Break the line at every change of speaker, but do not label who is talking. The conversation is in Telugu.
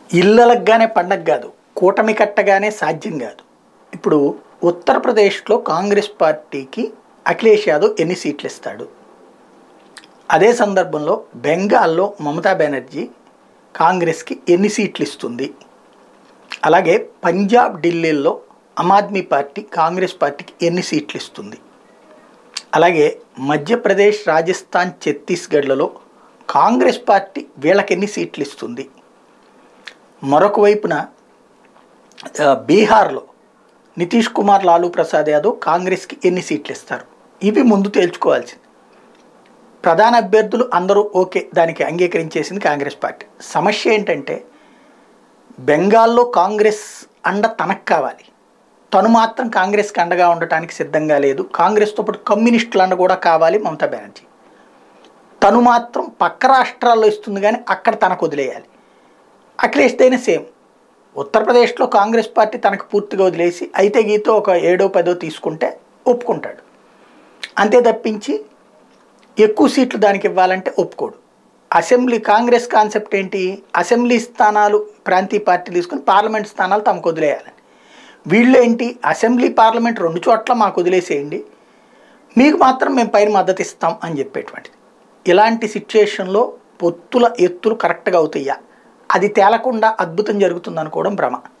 ఇళ్ళలగ్గానే పండగ కాదు కూటమి కట్టగానే సాధ్యం కాదు ఇప్పుడు ఉత్తరప్రదేశ్లో కాంగ్రెస్ పార్టీకి అఖిలేష్ యాదవ్ ఎన్ని సీట్లు ఇస్తాడు అదే సందర్భంలో బెంగాల్లో మమతా బెనర్జీ కాంగ్రెస్కి ఎన్ని సీట్లు ఇస్తుంది అలాగే పంజాబ్ ఢిల్లీలో ఆమ్ ఆద్మీ పార్టీ కాంగ్రెస్ పార్టీకి ఎన్ని సీట్లు ఇస్తుంది అలాగే మధ్యప్రదేశ్ రాజస్థాన్ ఛత్తీస్గఢ్లలో కాంగ్రెస్ పార్టీ వీళ్ళకి ఎన్ని సీట్లు ఇస్తుంది మరొక వైపున ఆ, బీహార్లో నితీష్ కుమార్ లాలూ ప్రసాద్ యాదవ్ కాంగ్రెస్కి ఎన్ని సీట్లు ఇస్తారు ఇవి ముందు తేల్చుకోవాల్సింది ప్రధాన అభ్యర్థులు అందరూ ఓకే దానికి అంగీకరించేసింది కాంగ్రెస్ పార్టీ సమస్య ఏంటంటే బెంగాల్లో కాంగ్రెస్ అండ తనకు కావాలి తను మాత్రం కాంగ్రెస్కి అండగా ఉండటానికి సిద్ధంగా లేదు కాంగ్రెస్తో పాటు కమ్యూనిస్టుల అండ కూడా కావాలి మమతా బెనర్జీ తను మాత్రం పక్క రాష్ట్రాల్లో ఇస్తుంది కానీ అక్కడ తనకు వదిలేయాలి అఖిలేష్ దైన సేమ్ ఉత్తరప్రదేశ్లో కాంగ్రెస్ పార్టీ తనకు పూర్తిగా వదిలేసి అయితే గీతో ఒక ఏడో పదో తీసుకుంటే ఒప్పుకుంటాడు అంతే తప్పించి ఎక్కువ సీట్లు దానికి ఇవ్వాలంటే ఒప్పుకోడు అసెంబ్లీ కాంగ్రెస్ కాన్సెప్ట్ ఏంటి అసెంబ్లీ స్థానాలు ప్రాంతీయ పార్టీలు తీసుకుని పార్లమెంట్ స్థానాలు తమకు వదిలేయాలని వీళ్ళు ఏంటి అసెంబ్లీ పార్లమెంట్ రెండు చోట్ల మాకు వదిలేసేయండి మీకు మాత్రం మేము పైన మద్దతు ఇస్తాం అని చెప్పేటువంటిది ఇలాంటి సిచ్యుయేషన్లో పొత్తుల ఎత్తులు కరెక్ట్గా అవుతాయా అది తేలకుండా అద్భుతం జరుగుతుంది అనుకోవడం భ్రమ